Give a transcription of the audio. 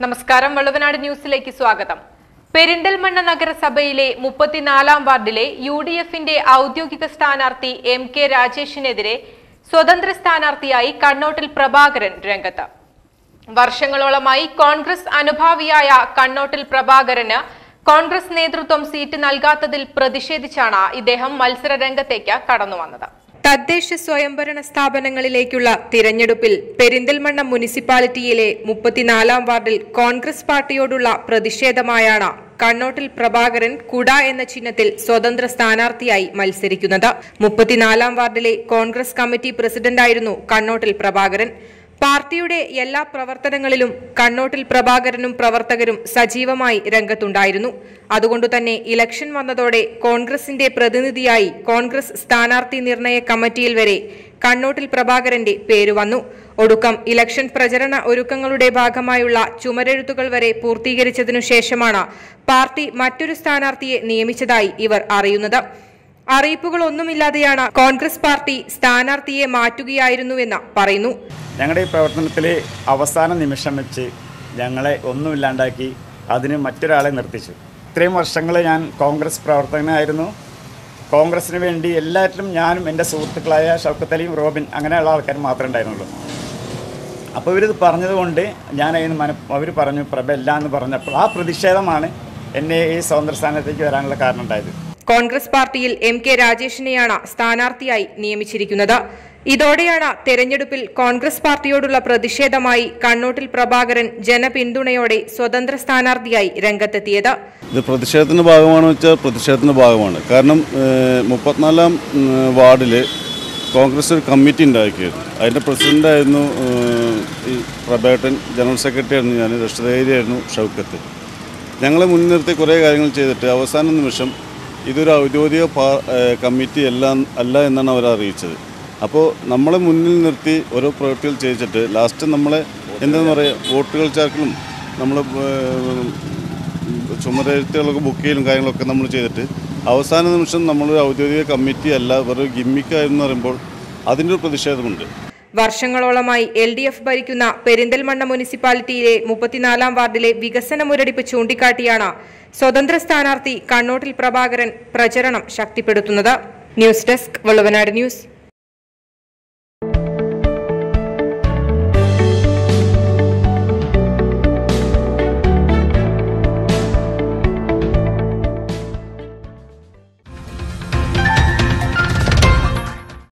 നമസ്കാരം വള്ളുവനാട് ന്യൂസിലേക്ക് സ്വാഗതം പെരിന്തൽമണ്ണ നഗരസഭയിലെ മുപ്പത്തിനാലാം വാർഡിലെ യു ഡി എഫിന്റെ ഔദ്യോഗിക സ്ഥാനാർത്ഥി എം കെ രാജേഷിനെതിരെ സ്വതന്ത്ര സ്ഥാനാർത്ഥിയായി കണ്ണോട്ടിൽ പ്രഭാകരൻ രംഗത്ത് വർഷങ്ങളോളമായി കോൺഗ്രസ് അനുഭാവിയായ കണ്ണോട്ടിൽ പ്രഭാകരന് കോൺഗ്രസ് നേതൃത്വം സീറ്റ് നൽകാത്തതിൽ പ്രതിഷേധിച്ചാണ് ഇദ്ദേഹം മത്സര രംഗത്തേക്ക് കടന്നുവന്നത് തദ്ദേശ സ്വയംഭരണ സ്ഥാപനങ്ങളിലേക്കുള്ള തിരഞ്ഞെടുപ്പിൽ പെരിന്തൽമണ്ണ മുനിസിപ്പാലിറ്റിയിലെ മുപ്പത്തിനാലാം വാർഡിൽ കോൺഗ്രസ് പാർട്ടിയോടുള്ള പ്രതിഷേധമായാണ് കണ്ണോട്ടിൽ പ്രഭാകരൻ കുട എന്ന ചിഹ്നത്തിൽ സ്വതന്ത്ര സ്ഥാനാർത്ഥിയായി മത്സരിക്കുന്നത് മുപ്പത്തിനാലാം വാർഡിലെ കോൺഗ്രസ് കമ്മിറ്റി പ്രസിഡന്റായിരുന്നു കണ്ണോട്ടിൽ പ്രഭാകരൻ പാർട്ടിയുടെ എല്ലാ പ്രവർത്തനങ്ങളിലും കണ്ണോട്ടിൽ പ്രഭാകരനും പ്രവർത്തകരും സജീവമായി രംഗത്തുണ്ടായിരുന്നു അതുകൊണ്ടുതന്നെ ഇലക്ഷൻ വന്നതോടെ കോൺഗ്രസിന്റെ പ്രതിനിധിയായി കോൺഗ്രസ് സ്ഥാനാർത്ഥി നിർണയ കമ്മിറ്റിയിൽ വരെ കണ്ണോട്ടിൽ പ്രഭാകരന്റെ പേര് വന്നു ഒടുക്കം ഇലക്ഷൻ പ്രചരണ ഒരുക്കങ്ങളുടെ ഭാഗമായുള്ള ചുമരെഴുത്തുകൾ വരെ പൂർത്തീകരിച്ചതിനു ശേഷമാണ് പാർട്ടി മറ്റൊരു സ്ഥാനാർത്ഥിയെ നിയമിച്ചതായി ഇവർ അറിയുന്നത് അറിയിപ്പുകളൊന്നുമില്ലാതെയാണ് കോൺഗ്രസ് പാർട്ടി സ്ഥാനാർത്ഥിയെ മാറ്റുകയായിരുന്നുവെന്ന് പറയുന്നു ഞങ്ങളുടെ ഈ പ്രവർത്തനത്തിൽ അവസാന നിമിഷം വെച്ച് ഞങ്ങളെ ഒന്നുമില്ലാണ്ടാക്കി അതിന് മറ്റൊരാളെ നിർത്തിച്ചു ഇത്രയും വർഷങ്ങൾ ഞാൻ കോൺഗ്രസ് പ്രവർത്തകനായിരുന്നു കോൺഗ്രസിന് വേണ്ടി എല്ലാറ്റിലും ഞാനും എൻ്റെ സുഹൃത്തുക്കളായ ഷൗക്കത്ത് അലിയും റോബിൻ അങ്ങനെയുള്ള ആൾക്കാർ മാത്രമേ ഉണ്ടായിരുന്നുള്ളൂ അപ്പോൾ ഇവരിത് പറഞ്ഞതുകൊണ്ട് ഞാൻ അതിന് മന അവർ പറഞ്ഞു പ്രഭ ഇല്ല എന്ന് പറഞ്ഞപ്പോൾ ആ പ്രതിഷേധമാണ് എന്നെ ഈ സ്വതന്ത്ര സ്ഥാനത്തേക്ക് വരാനുള്ള കാരണം ഉണ്ടായത് കോൺഗ്രസ് പാർട്ടിയിൽ എം കെ രാജേഷിനെയാണ് സ്ഥാനാർത്ഥിയായി നിയമിച്ചിരിക്കുന്നത് ഇതോടെയാണ് തെരഞ്ഞെടുപ്പിൽ കോൺഗ്രസ് പാർട്ടിയോടുള്ള പ്രതിഷേധമായി കണ്ണൂട്ടിൽ പ്രഭാകരൻ ജനപിന്തുണയോടെ സ്വതന്ത്ര സ്ഥാനാർത്ഥിയായി രംഗത്തെത്തിയത് ഇത് പ്രതിഷേധത്തിൻ്റെ ഭാഗമാണെന്ന് വെച്ചാൽ പ്രതിഷേധത്തിൻ്റെ ഭാഗമാണ് കാരണം ഏഹ്, മുപ്പത്തിനാലാം ഉം, വാർഡിൽ കോൺഗ്രസ് ഒരു കമ്മിറ്റി ഉണ്ടാക്കിയിരുന്നു അതിൻ്റെ പ്രസിഡൻ്റായിരുന്നു ഏഹ്, ഈ പ്രബേട്ടൻ ജനറൽ സെക്രട്ടറി ആയിരുന്നു ഞാൻ രക്ഷാധികാരിയായിരുന്നു ഷൗക്കത്ത് ഞങ്ങളെ മുൻനിർത്തി കുറേ കാര്യങ്ങൾ ചെയ്തിട്ട് അവസാന നിമിഷം ഇതൊരു ഔദ്യോഗിക പാ ഏഹ്, കമ്മിറ്റി അല്ല അല്ല എന്നാണ് അവർ അറിയിച്ചത് അപ്പോൾ നമ്മളെ മുന്നിൽ നിർത്തി ഓരോ പ്രവൃത്തികൾ ചെയ്യിച്ചിട്ട് ലാസ്റ്റ് നമ്മളെ എന്താണെന്ന് പറയുക വോട്ടുകൾ ചേർക്കലും നമ്മൾ ചുമരെഴുത്തുകളൊക്കെ ബുക്ക് ചെയ്യലും കാര്യങ്ങളൊക്കെ നമ്മൾ ചെയ്തിട്ട് അവസാന നിമിഷം നമ്മളൊരു ഔദ്യോഗിക കമ്മിറ്റി അല്ല വെറും ഗിമ്മിക്കായെന്ന് പറയുമ്പോൾ അതിൻ്റെ ഒരു പ്രതിഷേധമുണ്ട് വർഷങ്ങളോളമായി എൽ ഡി എഫ് ഭരിക്കുന്ന പെരിന്തൽമണ്ണ മുനിസിപ്പാലിറ്റിയിലെ മുപ്പത്തിനാലാം വാർഡിലെ വികസന മുരടിപ്പ് ചൂണ്ടിക്കാട്ടിയാണ് സ്വതന്ത്ര സ്ഥാനാർത്ഥി കണ്ണോട്ടിൽ പ്രഭാകരൻ പ്രചരണം ശക്തിപ്പെടുത്തുന്നത് ന്യൂസ് ഡെസ്ക് വള്ളുവനാട് ന്യൂസ്